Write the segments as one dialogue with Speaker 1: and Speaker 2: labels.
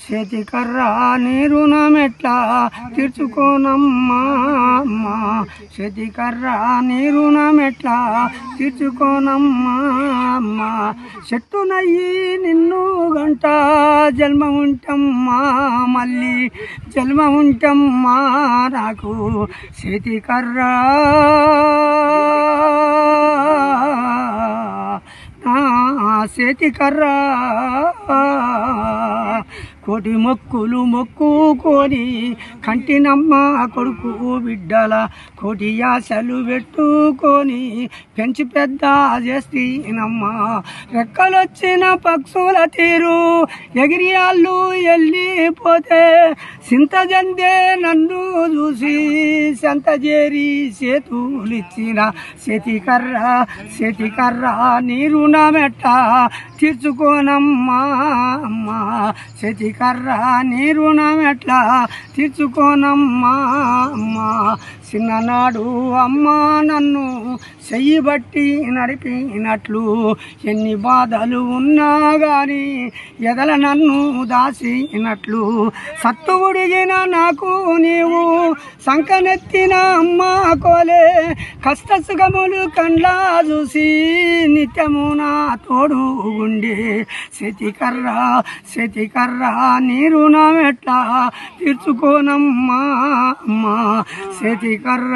Speaker 1: చేతికర్ర నీ రుణమెట్లా తీర్చుకోనమ్మా అమ్మా చేతికర్ర నీ రుణమెట్లా తీర్చుకోనమ్మా అమ్మా చెట్టునయ్యి నిన్ను గంట జన్మ ఉంటమ్మా మళ్ళీ జన్మ ఉంటమ్మా నాకు చేతికర్ర నా చేతికర్ర కోటి మొక్కులు మొక్కుకొని కంటినమ్మ కొడుకు బిడ్డల కోటి ఆశలు పెట్టుకొని పెంచి పెద్ద చేస్తీనమ్మ రెక్కలొచ్చిన పక్షుల తీరు ఎగిరియాళ్ళు వెళ్ళిపోతే సింత జందే నన్ను చూసి సంత చేరి చేతులిచ్చిన చేతికర్ర చేతికర్ర నీ రుణమెట్ట తీర్చుకోనమ్మా అమ్మా చేతికర్ర నీ రుణమెట్లా తీర్చుకోనమ్మా అమ్మా చిన్ననాడు అమ్మా నన్ను చెయ్యి బట్టి నడిపినట్లు ఎన్ని బాధలు ఉన్నా గాని ఎదల నన్ను దాసినట్లు సత్తు ఉడిగిన నాకు నీవు సంకనెత్తిన అమ్మా కోలే కష్ట సుఖములు కండ్లా చూసి నిత్యము నా తోడు గుండె శతికర్ర శతికర్ర నీ రుణం ఎట్లా తీర్చుకోనమ్మా అమ్మా శతికర్ర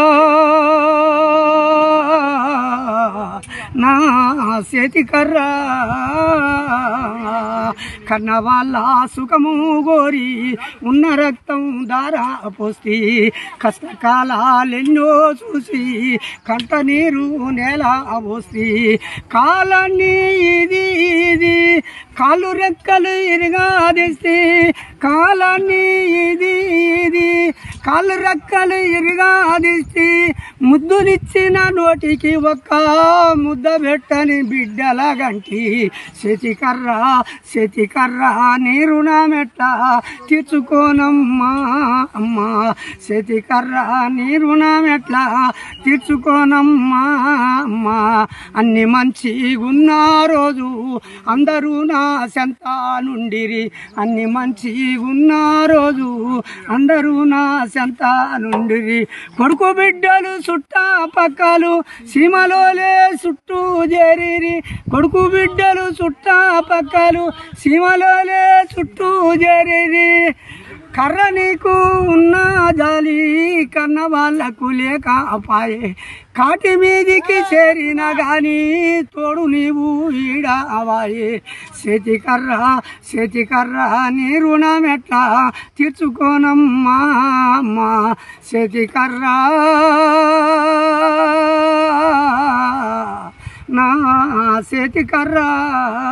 Speaker 1: నా చేతికర్ర కన్న వాళ్ళ సుఖము గోరి ఉన్న రక్తం దారా పోసి కష్టకాలెన్నో చూసి కంట నీరు నేల పోసి కాలాన్ని ఇది ఇది కాళ్ళు రెక్కలు ఇరుగాదిస్తే కాలాన్ని ఇది ఇది కాళ్ళు రెక్కలు ఇరుగాదిస్తే ముద్దునిచ్చిన నోటికి ఒక్క ముద్ద పెట్టని బిడ్డల గంటి శతికర్ర శతికర్ర నీ రుణమెట్ట తీర్చుకోనమ్మా అమ్మా శతికర్ర నీ రుణమెట్లా తీర్చుకోనమ్మా అమ్మా అన్ని మంచి ఉన్న రోజు అందరూ నా సెంత నుండిరి అన్ని మంచి ఉన్న రోజు అందరూ నా సెంత నుండిరి కొడుకు బిడ్డలు చుట్టా పక్కలు సీమలోలే చుట్టూ చేరిరి కొడుకు బిడ్డలు చుట్టా పక్కలు సీమలోలే చుట్టూ చేరిరి కర్ర నీకు ఉన్న జాలి కన్న వాళ్ళకు లేక అపాయే కాటి మీదికి చేరిన గాని తోడు నీవు ఈడ అవాయే చేతికర్ర చేతికర్ర నీ రుణమెట్లా తీర్చుకోనమ్మా అమ్మా చేతికర్ర నా చేతికర్ర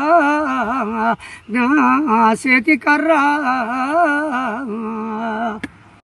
Speaker 1: నా చేతికర్ర